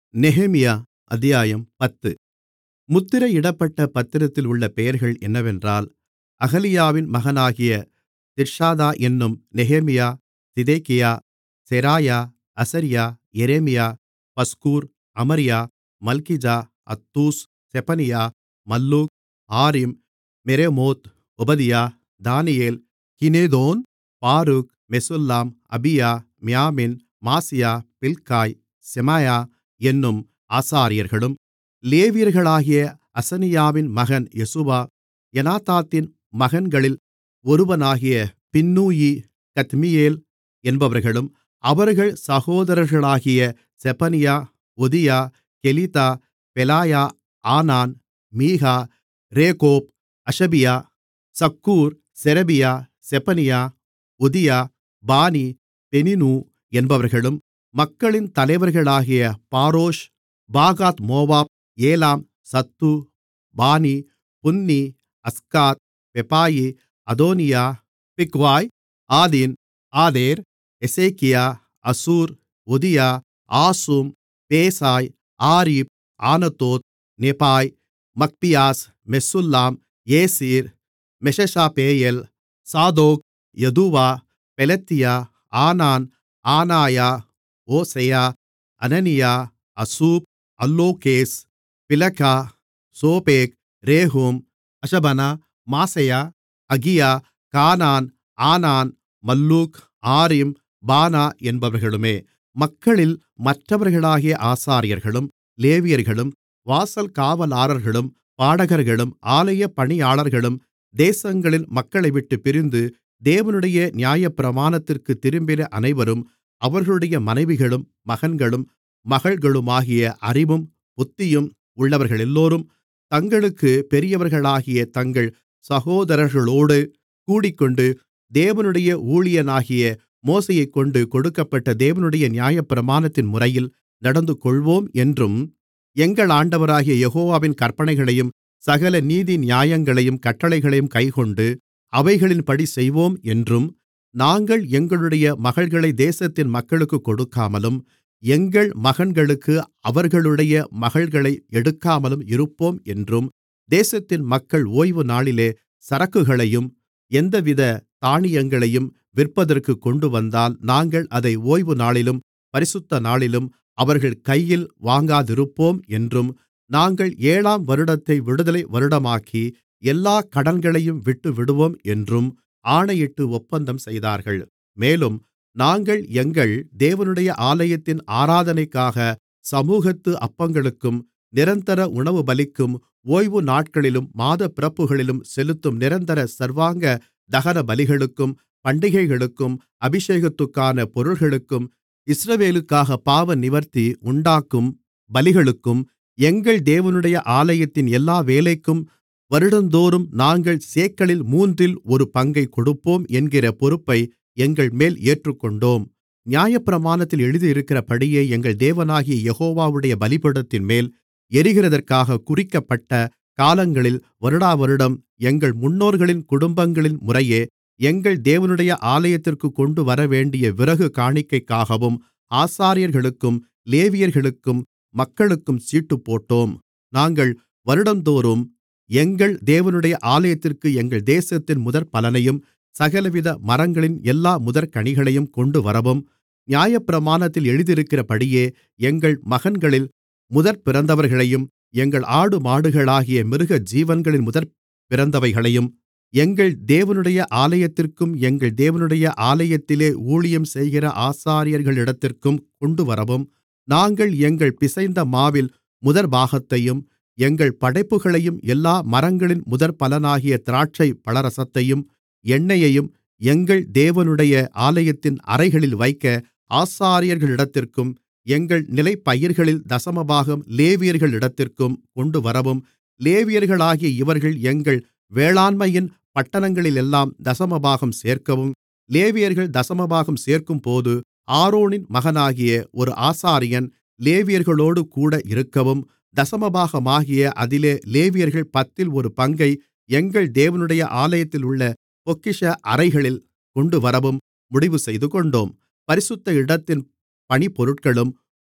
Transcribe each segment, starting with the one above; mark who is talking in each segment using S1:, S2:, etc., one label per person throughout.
S1: நெகேமியா அத்தியாயம் பத்து முத்திரையிடப்பட்ட பத்திரத்தில் உள்ள பெயர்கள் என்னவென்றால் அகலியாவின் மகனாகிய திர்ஷாதா என்னும் நெகேமியா சிதேக்கியா செராயா அசரியா எரேமியா பஸ்கூர் அமரியா மல்கிஜா அத்தூஸ் செபனியா மல்லூக் ஆரிம் மெரேமோத் ஒபதியா தானியேல் கினேதோன் பாரூக் மெசுல்லாம் அபியா மியாமின் மாசியா பில்காய் செமாயா என்னும் ஆசாரியர்களும் லேவியர்களாகிய அசனியாவின் மகன் யெசுவா எனாதாத்தின் மகன்களில் ஒருவனாகிய பின்னூயி கத்மியேல் என்பவர்களும் அவர்கள் சகோதரர்களாகிய செபனியா ஒதியா கெலிதா பெலாயா ஆனான் மீகா ரேகோப் அஷபியா சக்கூர் செரெபியா செபனியா ஒதியா பானி பெனின்னு என்பவர்களும் மக்களின் தலைவர்களாகிய பாரோஷ் பாகாத் Moab Elam Zatthu Bani Bunni Azgad Bebai Adonijah Bigvai Adin Ater Hezekiah Azzur Hodijah Hashum Bezai Hariph Anathoth Nebai Magpiash Meshullam Hezir Meshezabeel Zadok Jaddua Pelatiah Hanan Anaiah ஓசெயா அனனியா அசூப் அல்லோகேஸ் பிலகா சோபேக் ரேகூம் அஷபனா மாசெயா அகியா கானான் ஆனான் மல்லூக் ஆரிம் பானா என்பவர்களுமே மக்களில் மற்றவர்களாகிய ஆசாரியர்களும் லேவியர்களும் வாசல் காவலாளர்களும் பாடகர்களும் ஆலய பணியாளர்களும் தேசங்களின் மக்களைவிட்டுப் பிரிந்து தேவனுடைய நியாயப்பிரமாணத்திற்குத் திரும்பின அனைவரும் அவர்களுடைய மனைவிகளும் மகன்களும் மகள்களுமாகிய அறிவும் புத்தியும் உள்ளவர்களெல்லோரும் தங்களுக்குப் பெரியவர்களாகிய தங்கள் சகோதரர்களோடு கூடிக்கொண்டு தேவனுடைய ஊழியனாகிய மோசேயைக்கொண்டு கொடுக்கப்பட்ட தேவனுடைய நியாயப்பிரமாணத்தின் முறையில் நடந்துகொள்வோம் என்றும் எங்கள் ஆண்டவராகிய யெகோவாவின் கற்பனைகளையும் சகல நீதி நியாயங்களையும் கட்டளைகளையும் கைக்கொண்டு அவைகளின்படி செய்வோம் என்றும் நாங்கள் எங்களுடைய மகள்களை தேசத்தின் மக்களுக்குக் கொடுக்காமலும் எங்கள் மகன்களுக்கு அவர்களுடைய மகள்களை எடுக்காமலும் இருப்போம் என்றும் தேசத்தின் மக்கள் ஓய்வுநாளிலே சரக்குகளையும் எந்தவித தானியங்களையும் விற்பதற்குக் கொண்டுவந்தால் நாங்கள் அதை ஓய்வுநாளிலும் பரிசுத்த நாளிலும் அவர்கள் கையில் வாங்காதிருப்போம் என்றும் நாங்கள் ஏழாம் வருடத்தை விடுதலை வருடமாக்கி எல்லாக் கடன்களையும் விட்டுவிடுவோம் என்றும் ஆணையிட்டு ஒப்பந்தம் செய்தார்கள் மேலும் நாங்கள் எங்கள் தேவனுடைய ஆலயத்தின் ஆராதனைக்காக சமூகத்து அப்பங்களுக்கும் நிரந்தர உணவுபலிக்கும் ஓய்வு நாட்களிலும் மாதப்பிறப்புகளிலும் செலுத்தும் நிரந்தர சர்வாங்க தகனபலிகளுக்கும் பண்டிகைகளுக்கும் அபிஷேகத்துக்கான பொருள்களுக்கும் இஸ்ரவேலுக்காக பாவநிவர்த்தி உண்டாக்கும் பலிகளுக்கும் எங்கள் தேவனுடைய ஆலயத்தின் எல்லா வேலைக்கும் வருடந்தோறும் நாங்கள் சேக்கலில் மூன்றில் ஒரு பங்கைக் கொடுப்போம் என்கிற பொறுப்பை எங்கள்மேல் ஏற்றுக்கொண்டோம் நியாயப்பிரமாணத்தில் எழுதியிருக்கிறபடியே எங்கள் தேவனாகிய யெகோவாவுடைய பலிபீடத்தின்மேல் எரிகிறதற்காக குறிக்கப்பட்ட காலங்களில் வருடாவருடம் எங்கள் முன்னோர்களின் குடும்பங்களின் முறையே எங்கள் தேவனுடைய ஆலயத்திற்குக் கொண்டுவரவேண்டிய விறகு காணிக்கைக்காகவும் ஆசாரியர்களுக்கும் லேவியர்களுக்கும் மக்களுக்கும் சீட்டுப்போட்டோம் நாங்கள் வருடந்தோறும் எங்கள் தேவனுடைய ஆலயத்திற்கு எங்கள் தேசத்தின் முதற்பலனையும் சகலவித மரங்களின் எல்லா முதற்கனிகளையும் கொண்டுவரவும் நியாயப்பிரமாணத்தில் எழுதியிருக்கிறபடியே எங்கள் மகன்களில் முதற்பிறந்தவர்களையும் எங்கள் ஆடுமாடுகளாகிய மிருக ஜீவன்களின் முதற்பிறந்தவைகளையும் எங்கள் தேவனுடைய ஆலயத்திற்கும் எங்கள் தேவனுடைய ஆலயத்திலே ஊழியம் செய்கிற ஆசாரியர்களிடத்திற்கும் கொண்டுவரவும் நாங்கள் எங்கள் பிசைந்த மாவில் முதற்பாகத்தையும் எங்கள் படைப்புகளையும் எல்லா மரங்களின் முதற்பலனாகிய திராட்சை பழரசத்தையும் எண்ணெயையும் எங்கள் தேவனுடைய ஆலயத்தின் அறைகளில் வைக்க ஆசாரியர்களிடத்திற்கும் எங்கள் நிலைப்பயிர்களில் தசமபாகம் லேவியர்களிடத்திற்கும் கொண்டுவரவும் லேவியர்களாகிய இவர்கள் எங்கள் வேளாண்மையின் பட்டணங்களிலெல்லாம் தசமபாகம் சேர்க்கவும் லேவியர்கள் தசமபாகம் சேர்க்கும்போது ஆரோனின் மகனாகிய ஒரு ஆசாரியன் லேவியர்களோடு கூட இருக்கவும் தசமபாகமாகிய அதிலே லேவியர்கள் பத்தில் ஒரு பங்கை எங்கள் தேவனுடைய ஆலயத்திலுள்ள பொக்கிஷ அறைகளில் கொண்டுவரவும் முடிவு செய்துகொண்டோம் பரிசுத்த இடத்தின் பணிப்பொருட்களும்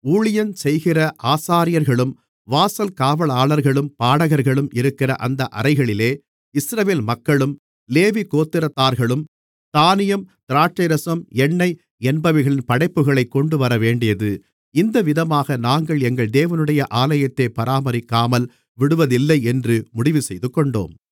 S1: ஊழியஞ்செய்கிற ஆசாரியர்களும் வாசல் காவலாளர்களும் பாடகர்களும் இருக்கிற அந்த அறைகளிலே இஸ்ரவேல் மக்களும் லேவி கோத்திரத்தார்களும் தானியம் திராட்சைரசம் எண்ணெய் என்பவைகளின் படைப்புகளைக் கொண்டுவரவேண்டியது இந்தவிதமாக நாங்கள் எங்கள் தேவனுடைய ஆலயத்தைப் பராமரிக்காமல் விடுவதில்லை என்று முடிவுசெய்துகொண்டோம்